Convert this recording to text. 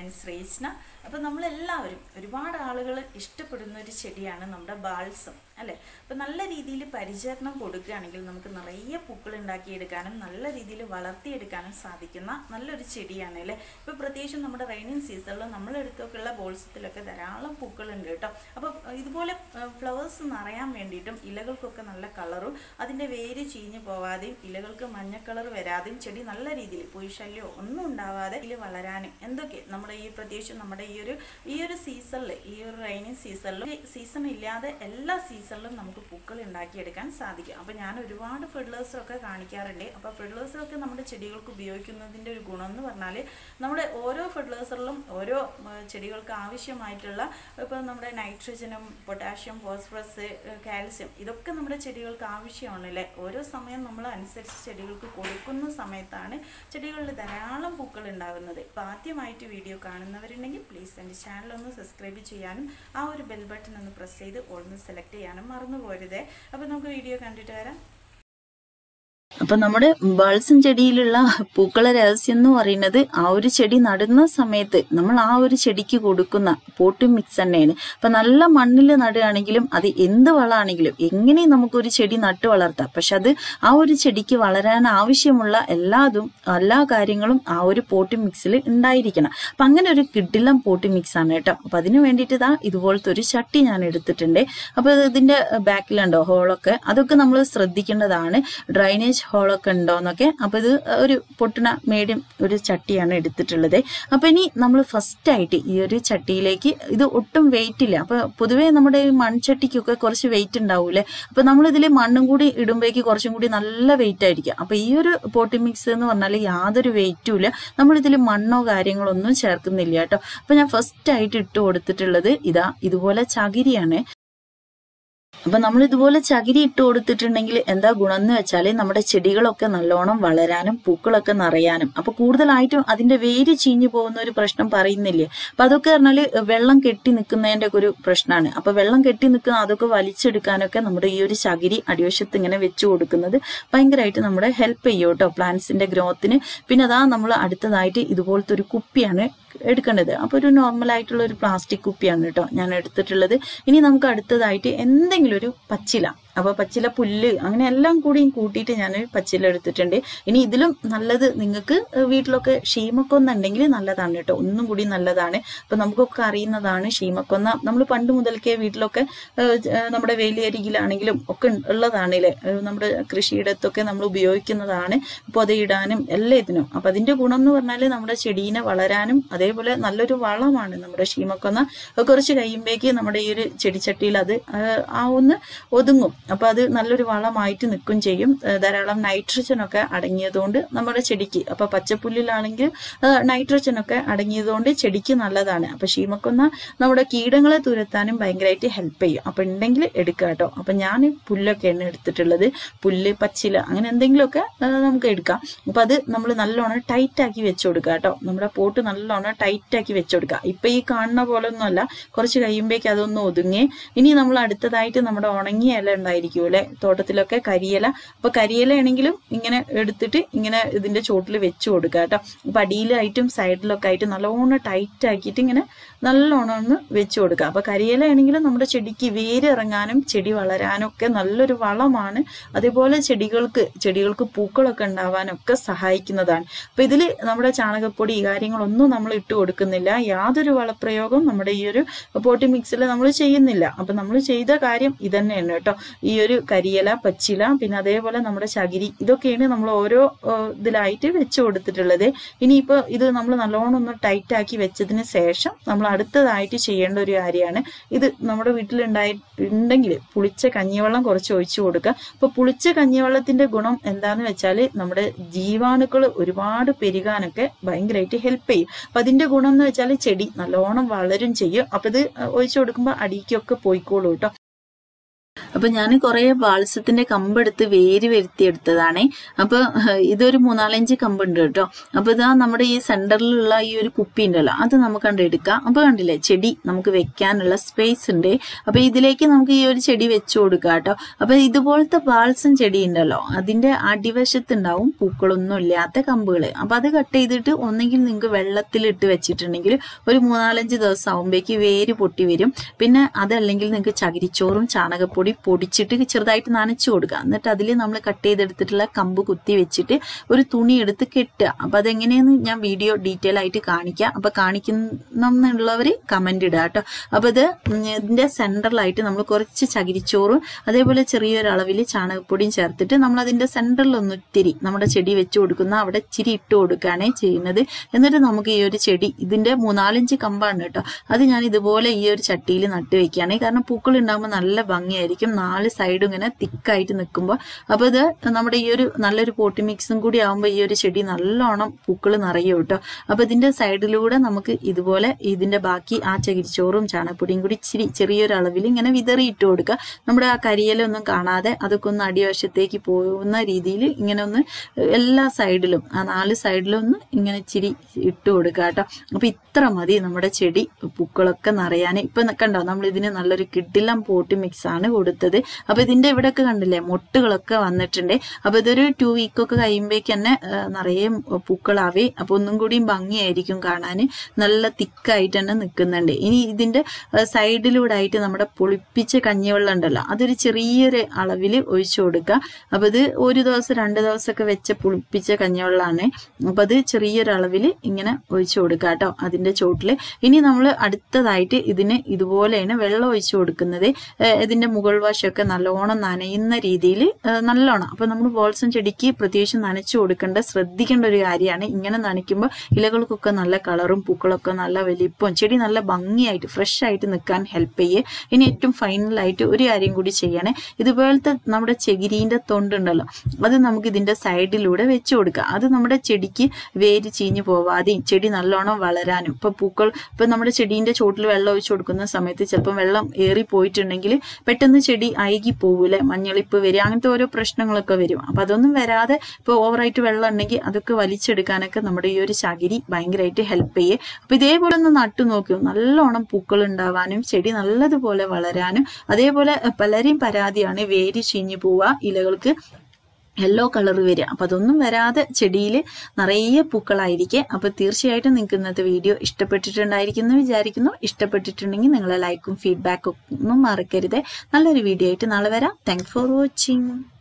ഞാൻ ശ്രേഷ്ണ അപ്പോൾ നമ്മളെല്ലാവരും ഒരുപാട് ആളുകൾ ഇഷ്ടപ്പെടുന്ന ഒരു ചെടിയാണ് നമ്മുടെ ബാൾസം അല്ലേ അപ്പോൾ നല്ല രീതിയിൽ പരിചരണം കൊടുക്കുകയാണെങ്കിൽ നമുക്ക് നിറയെ പൂക്കൾ ഉണ്ടാക്കിയെടുക്കാനും നല്ല രീതിയിൽ വളർത്തിയെടുക്കാനും സാധിക്കുന്ന നല്ലൊരു ചെടിയാണ് അല്ലേ ഇപ്പോൾ പ്രത്യേകിച്ചും നമ്മുടെ റെയിനിങ് സീസണിൽ നമ്മളെടുത്തൊക്കെയുള്ള ബോൾസത്തിലൊക്കെ ധാരാളം പൂക്കളുണ്ട് കേട്ടോ അപ്പോൾ ഇതുപോലെ ഫ്ലവേഴ്സ് നിറയാൻ വേണ്ടിയിട്ടും ഇലകൾക്കൊക്കെ നല്ല കളറും അതിൻ്റെ വേര് ചീഞ്ഞു പോവാതെയും ഇലകൾക്ക് മഞ്ഞ കളർ വരാതെയും ചെടി നല്ല രീതിയിൽ പൊയ്ശല്യമോ ഒന്നും ഉണ്ടാവാതെ ഇതിൽ വളരാനും എന്തൊക്കെ നമ്മുടെ ഈ പ്രത്യേകിച്ചും നമ്മുടെ ഈ ഒരു ഈ ഒരു സീസണിൽ ഈ ഒരു റെയിനിങ് സീസണിലും സീസൺ ഇല്ലാതെ എല്ലാ സീസണിലും നമുക്ക് പൂക്കൾ ഉണ്ടാക്കിയെടുക്കാൻ സാധിക്കും അപ്പോൾ ഞാൻ ഒരുപാട് ഫെർട്ടിലൈസറൊക്കെ കാണിക്കാറുണ്ട് അപ്പോൾ ഫെർട്ടിലൈസറൊക്കെ നമ്മുടെ ചെടികൾക്ക് ഉപയോഗിക്കുന്നതിൻ്റെ ഒരു ഗുണം എന്ന് പറഞ്ഞാൽ നമ്മുടെ ഓരോ ഫെർട്ടിലൈസറിലും ഓരോ ഉം, ചെടികൾക്ക് ആവശ്യമായിട്ടുള്ള ഇപ്പോൾ നമ്മുടെ നൈട്രജനും പൊട്ടാഷ്യം ഫോസ്ഫറസ് കാൽസ്യം ഇതൊക്കെ നമ്മുടെ ചെടികൾക്ക് ആവശ്യമാണല്ലേ ഓരോ സമയം നമ്മൾ അനുസരിച്ച് ചെടികൾക്ക് കൊടുക്കുന്ന സമയത്താണ് ചെടികളിൽ ധാരാളം പൂക്കൾ ഉണ്ടാകുന്നത് അപ്പോൾ ആദ്യമായിട്ട് വീഡിയോ കാണുന്നവരുണ്ടെങ്കിൽ പ്ലീസ് എൻ്റെ ചാനൽ ഒന്ന് സബ്സ്ക്രൈബ് ചെയ്യാനും ആ ഒരു ബെൽ ബട്ടൺ ഒന്ന് പ്രസ് ചെയ്ത് ഓൾന്ന് സെലക്ട് ചെയ്യാനും മറന്നു പോരുതേ അപ്പോൾ നമുക്ക് വീഡിയോ കണ്ടിട്ട് വരാം അപ്പൊ നമ്മുടെ ബൾസം ചെടിയിലുള്ള പൂക്കള രഹസ്യം എന്ന് പറയുന്നത് ആ ഒരു ചെടി നടുന്ന സമയത്ത് നമ്മൾ ആ ഒരു ചെടിക്ക് കൊടുക്കുന്ന പോട്ടി മിക്സ് തന്നെയാണ് അപ്പൊ നല്ല മണ്ണിൽ നടുകയാണെങ്കിലും അത് എന്ത് വളമാണെങ്കിലും എങ്ങനെ നമുക്കൊരു ചെടി നട്ടു വളർത്താം പക്ഷെ അത് ആ ഒരു ചെടിക്ക് വളരാൻ ആവശ്യമുള്ള എല്ലാതും എല്ലാ കാര്യങ്ങളും ആ ഒരു പോട്ടി മിക്സിൽ ഉണ്ടായിരിക്കണം അപ്പൊ അങ്ങനെ ഒരു കിഡിലം പോട്ടി മിക്സ് ആണ് കേട്ടോ അപ്പൊ അതിന് വേണ്ടിയിട്ട് ഇതാ ഇതുപോലത്തെ ഒരു ചട്ടി ഞാൻ എടുത്തിട്ടുണ്ട് അപ്പൊ ഇതിന്റെ ബാക്കിലുണ്ടോ ഹോളൊക്കെ അതൊക്കെ നമ്മൾ ശ്രദ്ധിക്കേണ്ടതാണ് ഡ്രൈനേജ് ഹോളൊക്കെ ഉണ്ടോ എന്നൊക്കെ അപ്പൊ ഇത് ഒരു പൊട്ടണ മീഡിയം ഒരു ചട്ടിയാണ് എടുത്തിട്ടുള്ളത് അപ്പൊ ഇനി നമ്മൾ ഫസ്റ്റ് ആയിട്ട് ഈ ഒരു ചട്ടിയിലേക്ക് ഇത് ഒട്ടും വെയിറ്റ് ഇല്ല അപ്പൊ പൊതുവേ നമ്മുടെ ഈ മൺചട്ടിക്കൊക്കെ കുറച്ച് വെയിറ്റ് ഉണ്ടാവൂലേ അപ്പൊ നമ്മൾ ഇതിൽ മണ്ണും കൂടി ഇടുമ്പോഴേക്ക് കുറച്ചും കൂടി നല്ല വെയിറ്റ് ആയിരിക്കും അപ്പൊ ഈ ഒരു പോട്ടി മിക്സ് എന്ന് പറഞ്ഞാൽ യാതൊരു വെയിറ്റും ഇല്ല നമ്മൾ ഇതിൽ മണ്ണോ കാര്യങ്ങളോ ഒന്നും ചേർക്കുന്നില്ല കേട്ടോ അപ്പൊ ഞാൻ ഫസ്റ്റ് ആയിട്ട് ഇട്ട് കൊടുത്തിട്ടുള്ളത് ഇതാ ഇതുപോലെ ചകിരിയാണ് അപ്പൊ നമ്മൾ ഇതുപോലെ ചകിരി ഇട്ട് കൊടുത്തിട്ടുണ്ടെങ്കിൽ എന്താ ഗുണം എന്ന് വെച്ചാൽ നമ്മുടെ ചെടികളൊക്കെ നല്ലോണം വളരാനും പൂക്കളൊക്കെ നിറയാനും അപ്പൊ കൂടുതലായിട്ടും അതിന്റെ വേര് ചീഞ്ഞു പോകുന്ന ഒരു പ്രശ്നം പറയുന്നില്ലേ അപ്പൊ അതൊക്കെ പറഞ്ഞാല് വെള്ളം കെട്ടി നിൽക്കുന്നതിന്റെ ഒക്കെ ഒരു പ്രശ്നമാണ് അപ്പൊ വെള്ളം കെട്ടി നിൽക്കുന്ന അതൊക്കെ വലിച്ചെടുക്കാനൊക്കെ നമ്മുടെ ഈ ഒരു ചകിരി അടിവശത്ത് ഇങ്ങനെ വെച്ചു കൊടുക്കുന്നത് ഭയങ്കരമായിട്ട് നമ്മുടെ ഹെൽപ്പ് ചെയ്യും കേട്ടോ പ്ലാന്റ്സിന്റെ ഗ്രോത്തിന് പിന്നെ അതാ നമ്മൾ അടുത്തതായിട്ട് ഇതുപോലത്തെ ഒരു കുപ്പിയാണ് എടുക്കേണ്ടത് അപ്പൊ ഒരു നോർമൽ ആയിട്ടുള്ള ഒരു പ്ലാസ്റ്റിക് കുപ്പിയാണ് കേട്ടോ ഞാൻ എടുത്തിട്ടുള്ളത് ഇനി നമുക്ക് അടുത്തതായിട്ട് എന്തെങ്കിലും ഒരു പച്ചില അപ്പൊ പച്ചില പുല്ല് അങ്ങനെ എല്ലാം കൂടിയും കൂട്ടിയിട്ട് ഞാൻ പച്ചില എടുത്തിട്ടുണ്ട് ഇനി ഇതിലും നല്ലത് നിങ്ങൾക്ക് വീട്ടിലൊക്കെ ഷീമക്കൊന്ന ഉണ്ടെങ്കിൽ നല്ലതാണ് കേട്ടോ ഒന്നും കൂടി നല്ലതാണ് അപ്പൊ നമുക്കൊക്കെ അറിയുന്നതാണ് ഷീമക്കൊന്ന നമ്മൾ പണ്ട് മുതൽക്കേ വീട്ടിലൊക്കെ ഏഹ്, ഏഹ്, നമ്മുടെ വേലിയരികിലാണെങ്കിലും ഒക്കെ ഉള്ളതാണ് അല്ലേ ഏഹ്, നമ്മുടെ കൃഷിയിടത്തൊക്കെ നമ്മൾ ഉപയോഗിക്കുന്നതാണ് പൊതയിടാനും എല്ലാം ഇതിനും അപ്പൊ അതിന്റെ ഗുണം എന്ന് പറഞ്ഞാൽ നമ്മുടെ ചെടീനെ വളരാനും അതേപോലെ നല്ലൊരു വളമാണ് നമ്മുടെ ഷീമക്കൊന്ന അത് കുറച്ച് കഴിയുമ്പോഴേക്ക് നമ്മുടെ ഈ ഒരു ചെടിച്ചട്ടിയിൽ അത് ആ, ആ ഒന്ന് ഒതുങ്ങും അപ്പൊ അത് നല്ലൊരു വളമായിട്ട് നിൽക്കും ചെയ്യും ആ, ധാരാളം നൈട്രജൻ ഒക്കെ അടങ്ങിയതുകൊണ്ട് നമ്മുടെ ചെടിക്ക് അപ്പൊ പച്ചപ്പുല്ലിലാണെങ്കിൽ ആ, നൈട്രജൻ ഒക്കെ അടങ്ങിയതുകൊണ്ട് ചെടിക്ക് നല്ലതാണ് അപ്പൊ ഷീമക്കൊന്ന നമ്മുടെ കീടങ്ങളെ തുരത്താനും ഭയങ്കരമായിട്ട് ഹെൽപ്പ് ചെയ്യും അപ്പൊ ഉണ്ടെങ്കിൽ എടുക്കുക കേട്ടോ അപ്പൊ ഞാൻ പുല്ലൊക്കെയാണ് എടുത്തിട്ടുള്ളത് പുല്ല് പച്ചില അങ്ങനെ എന്തെങ്കിലുമൊക്കെ ആ, നമുക്ക് എടുക്കാം അപ്പൊ അത് നമ്മൾ നല്ലോണം ടൈറ്റ് ആക്കി വെച്ചു കൊടുക്കുക കേട്ടോ നമ്മുടെ പോട്ട് നല്ലോണം ടൈറ്റ് ആക്കി വെച്ചു കൊടുക്കുക ഇപ്പൊ ഈ കാണുന്ന പോലെ ഒന്നുമല്ല കുറച്ച് കഴിയുമ്പോഴേക്ക് അതൊന്ന് ഒതുങ്ങി ഇനി നമ്മൾ അടുത്തതായിട്ട് നമ്മുടെ ഉണങ്ങിയ ഇല ഉണ്ടായിരിക്കുമല്ലേ തോട്ടത്തിലൊക്കെ കരിയില അപ്പൊ കരിയില ആണെങ്കിലും ഇങ്ങനെ എടുത്തിട്ട് ഇങ്ങനെ ഇതിന്റെ ചോട്ടിൽ വെച്ചു കൊടുക്കുക കേട്ടോ അപ്പൊ അടിയിലായിട്ടും സൈഡിലൊക്കെ ആയിട്ട് നല്ലോണം ടൈറ്റ് ആക്കിയിട്ട് ഇങ്ങനെ നല്ലോണം ഒന്ന് വെച്ചു കൊടുക്കുക അപ്പൊ കരിയില ആണെങ്കിലും നമ്മുടെ ചെടിക്ക് വേര് ഇറങ്ങാനും ചെടി വളരാനും ഒക്കെ നല്ലൊരു വളമാണ് അതേപോലെ ചെടികൾക്ക് ചെടികൾക്ക് പൂക്കളൊക്കെ ഉണ്ടാവാനൊക്കെ സഹായിക്കുന്നതാണ് അപ്പൊ ഇതില് നമ്മുടെ ചാണകപ്പൊടി ഈ കാര്യങ്ങളൊന്നും നമ്മൾ ഇട്ട് കൊടുക്കുന്നില്ല യാതൊരു വളപ്രയോഗം നമ്മുടെ ഈ ഒരു പോട്ടി മിക്സിൽ നമ്മൾ ചെയ്യുന്നില്ല അപ്പൊ നമ്മൾ ചെയ്ത കാര്യം ഇതന്നെയാണ് കേട്ടോ ഈ ഒരു കരിയില പച്ചില പിന്നെ അതേപോലെ നമ്മുടെ ചകിരി ഇതൊക്കെയാണ് നമ്മൾ ഓരോ ഏഹ്, ഇതിലായിട്ട് വെച്ച് കൊടുത്തിട്ടുള്ളത് ഇനിയിപ്പോ ഇത് നമ്മൾ നല്ലോണം ഒന്ന് ടൈറ്റ് ആക്കി വെച്ചതിന് ശേഷം നമ്മൾ അടുത്തതായിട്ട് ചെയ്യേണ്ട ഒരു കാര്യമാണ് ഇത് നമ്മുടെ വീട്ടിലുണ്ടായി ഉണ്ടെങ്കിൽ പുളിച്ച കഞ്ഞിവെള്ളം കുറച്ച് ഒഴിച്ചു കൊടുക്കുക അപ്പൊ പുളിച്ച കഞ്ഞിവെള്ളത്തിന്റെ ഗുണം എന്താന്ന് വെച്ചാൽ നമ്മുടെ ജീവാണുക്കൾ ഒരുപാട് പെരുകാനൊക്കെ ഭയങ്കരമായിട്ട് ഹെൽപ്പ് ചെയ്യും അപ്പൊ അതിന്റെ ഗുണം എന്ന് വെച്ചാൽ ചെടി നല്ലോണം വളരും ചെയ്യും അപ്പൊ ഇത് ഒഴിച്ചു കൊടുക്കുമ്പോൾ അടിക്കൊക്കെ പോയിക്കോളൂ കേട്ടോ അപ്പൊ ഞാൻ കുറെ ബാൾസത്തിന്റെ കമ്പെടുത്ത് വേര് വരുത്തിയെടുത്തതാണേ അപ്പൊ ഏഹ്, ഇതൊരു മൂന്നാലഞ്ച് കമ്പുണ്ട് കേട്ടോ അപ്പൊ ഇതാ നമ്മുടെ ഈ സെന്ററിലുള്ള ഈ ഒരു കുപ്പി ഉണ്ടല്ലോ അത് നമുക്ക് കണ്ട് എടുക്കാം അപ്പൊ കണ്ടില്ലേ ചെടി നമുക്ക് വെക്കാനുള്ള സ്പേസ് ഉണ്ട് അപ്പൊ ഇതിലേക്ക് നമുക്ക് ഈ ഒരു ചെടി വെച്ചു കൊടുക്കാം കേട്ടോ അപ്പൊ ഇതുപോലത്തെ ബാൾസം ചെടി ഉണ്ടല്ലോ അതിന്റെ അടിവശത്തുണ്ടാവും പൂക്കളൊന്നും ഇല്ലാത്ത കമ്പുകൾ അപ്പൊ അത് കട്ട് ചെയ്തിട്ട് ഒന്നെങ്കിൽ നിങ്ങൾക്ക് വെള്ളത്തിലിട്ട് വെച്ചിട്ടുണ്ടെങ്കിൽ ഒരു മൂന്നാലഞ്ച് ദിവസം ആകുമ്പോഴേക്ക് വേര് പൊട്ടി വരും പിന്നെ അതല്ലെങ്കിൽ നിങ്ങൾക്ക് ചകിരിച്ചോറും ചാണകപ്പൊടി പൊടിച്ചിട്ട് ചെറുതായിട്ട് നനച്ചു കൊടുക്കുക എന്നിട്ട് അതിൽ നമ്മൾ കട്ട് ചെയ്തെടുത്തിട്ടുള്ള കമ്പ് കുത്തി വെച്ചിട്ട് ഒരു തുണി എടുത്ത് കെട്ടുക അപ്പൊ അതെങ്ങനെയെന്ന് ഞാൻ വീഡിയോ ഡീറ്റെയിൽ ആയിട്ട് കാണിക്കാം അപ്പൊ കാണിക്കുന്നുള്ളവർ കമന്റ് ഇടുക കേട്ടോ അപ്പൊ ഇത് ഉം ഇതിന്റെ സെന്ററിലായിട്ട് നമ്മൾ കുറച്ച് ചകിരിച്ചോറും അതേപോലെ ചെറിയൊരു അളവിൽ ചാണകപ്പൊടിയും ചേർത്തിട്ട് നമ്മൾ അതിന്റെ സെന്ററിൽ ഒന്ന് ഇത്തിരി നമ്മുടെ ചെടി വെച്ച് കൊടുക്കുന്ന അവിടെ ഇച്ചിരി ഇട്ട് കൊടുക്കുകയാണ് ചെയ്യുന്നത് എന്നിട്ട് നമുക്ക് ഈ ഒരു ചെടി ഇതിന്റെ മൂന്നാലഞ്ച് കമ്പാണ് കേട്ടോ അത് ഞാൻ ഇതുപോലെ ഈ ഒരു ചട്ടിയിൽ നട്ട് വെക്കുകയാണ് കാരണം പൂക്കൾ ഉണ്ടാകുമ്പോൾ നല്ല ഭംഗിയായിരിക്കും നാല് സൈഡും ഇങ്ങനെ തിക്കായിട്ട് നിൽക്കുമ്പോൾ അപ്പൊ ഇത് നമ്മുടെ ഈ ഒരു നല്ലൊരു പോട്ടി മിക്സും കൂടി ആകുമ്പോൾ ഈ ഒരു ചെടി നല്ലോണം പൂക്കൾ നിറയും കേട്ടോ അപ്പൊ ഇതിന്റെ സൈഡിലൂടെ നമുക്ക് ഇതുപോലെ ഇതിന്റെ ബാക്കി ആ ചകിരിച്ചോറും ചാണകപ്പൊടിയും കൂടി ഇച്ചിരി ചെറിയൊരു അളവിൽ ഇങ്ങനെ വിതറിയിട്ട് കൊടുക്കുക നമ്മുടെ ആ കരിയിലൊന്നും കാണാതെ അതൊക്കെ ഒന്ന് അടിവശത്തേക്ക് പോകുന്ന രീതിയിൽ ഇങ്ങനെ ഒന്ന് എല്ലാ സൈഡിലും ആ നാല് സൈഡിലും ഒന്ന് ഇങ്ങനെ ഇച്ചിരി ഇട്ട് കൊടുക്കുക കേട്ടോ അപ്പൊ ഇത്ര മതി നമ്മുടെ ചെടി പൂക്കളൊക്കെ നിറയാൻ ഇപ്പൊ കണ്ടോ നമ്മൾ ഇതിന് നല്ലൊരു കിഡിലം പോട്ട് മിക്സ് ആണ് കൊടുത്തത് അപ്പൊ ഇതിന്റെ ഇവിടെയൊക്കെ കണ്ടില്ലേ മൊട്ടുകളൊക്കെ വന്നിട്ടുണ്ട് അപ്പൊ ഇതൊരു ടു വീക്ക് ഒക്കെ കഴിയുമ്പോഴേക്ക് തന്നെ ആ, നിറയെ പൂക്കളാവേ അപ്പൊ ഒന്നും കൂടിയും ഭംഗിയായിരിക്കും കാണാൻ നല്ല തിക്കായിട്ട് തന്നെ നിൽക്കുന്നുണ്ട് ഇനി ഇതിന്റെ ആ, സൈഡിലൂടെ ആയിട്ട് നമ്മുടെ പൊളിപ്പിച്ച കഞ്ഞിവെള്ളം ഉണ്ടല്ലോ അതൊരു ചെറിയൊരു അളവിൽ ഒഴിച്ചു കൊടുക്കുക അപ്പൊ ഇത് ഒരു ദിവസം രണ്ട് ദിവസമൊക്കെ വെച്ച പുളിപ്പിച്ച കഞ്ഞിവെള്ളമാണ് അപ്പൊ അത് ചെറിയൊരു അളവിൽ ഇങ്ങനെ ഒഴിച്ചു കൊടുക്കുക കേട്ടോ അതിന്റെ ചോട്ടില് ഇനി നമ്മൾ അടുത്തതായിട്ട് ഇതിന് ഇതുപോലെയാണ് വെള്ളം ഒഴിച്ചു കൊടുക്കുന്നത് ഏഹ് ഇതിന്റെ മുകൾ വശമൊക്കെ നല്ലോണം നനയുന്ന രീതിയിൽ നല്ലോണം അപ്പൊ നമ്മൾ ബോൾസം ചെടിക്ക് പ്രത്യേകിച്ച് നനച്ചു കൊടുക്കേണ്ട ശ്രദ്ധിക്കേണ്ട ഒരു കാര്യമാണ് ഇങ്ങനെ നനയ്ക്കുമ്പോൾ ഇലകൾക്കൊക്കെ നല്ല കളറും പൂക്കളൊക്കെ നല്ല വലിപ്പവും ചെടി നല്ല ഭംഗിയായിട്ട് ഫ്രഷ് ആയിട്ട് നിൽക്കാൻ ഹെൽപ്പ് ചെയ്യേ ഇനി ഏറ്റവും ഫൈനലായിട്ട് ഒരു കാര്യം കൂടി ചെയ്യണേ ഇതുപോലത്തെ നമ്മുടെ ചെകിരീന്റെ തൊണ്ടുണ്ടല്ലോ അത് നമുക്ക് ഇതിന്റെ സൈഡിലൂടെ വെച്ചു കൊടുക്കാം അത് നമ്മുടെ ചെടിക്ക് വേര് ചീഞ്ഞു പോവാതെയും ചെടി നല്ലോണം വളരാനും ഇപ്പൊ പൂക്കൾ ഇപ്പൊ നമ്മുടെ ചെടീന്റെ ചോട്ടിൽ വെള്ളം ഒഴിച്ചു കൊടുക്കുന്ന സമയത്ത് ചിലപ്പോൾ വെള്ളം ഏറി പോയിട്ടുണ്ടെങ്കിൽ പെട്ടെന്ന് ചെടി അഴുകി പോകൂലെ മഞ്ഞളിപ്പ് വരിക അങ്ങനത്തെ ഓരോ പ്രശ്നങ്ങളൊക്കെ വരും അപ്പൊ അതൊന്നും വരാതെ ഇപ്പൊ ഓവറായിട്ട് വെള്ളം ഉണ്ടെങ്കിൽ അതൊക്കെ വലിച്ചെടുക്കാനൊക്കെ നമ്മുടെ ഈ ഒരു ചകിരി ഭയങ്കരമായിട്ട് ഹെൽപ്പ് ചെയ്യേ അപ്പൊ ഇതേപോലെ ഒന്ന് നട്ടു നോക്കും നല്ലോണം പൂക്കൾ ഉണ്ടാവാനും ചെടി നല്ലതുപോലെ വളരാനും അതേപോലെ പലരെയും പരാതിയാണ് വേര് ചീഞ്ഞു പോവുക ഇലകൾക്ക് യെല്ലോ കളർ വരിക അപ്പൊ അതൊന്നും വരാതെ ചെടിയിൽ നിറയെ പൂക്കളായിരിക്കെ അപ്പൊ തീർച്ചയായിട്ടും നിങ്ങൾക്ക് ഇന്നത്തെ വീഡിയോ ഇഷ്ടപ്പെട്ടിട്ടുണ്ടായിരിക്കും എന്ന് വിചാരിക്കുന്നു ഇഷ്ടപ്പെട്ടിട്ടുണ്ടെങ്കിൽ നിങ്ങളെ ലൈക്കും ഫീഡ്ബാക്കും ഒന്നും മറക്കരുത് നല്ലൊരു വീഡിയോ ആയിട്ട് നാളെ വരാം താങ്ക് ഫോർ വാച്ചിങ്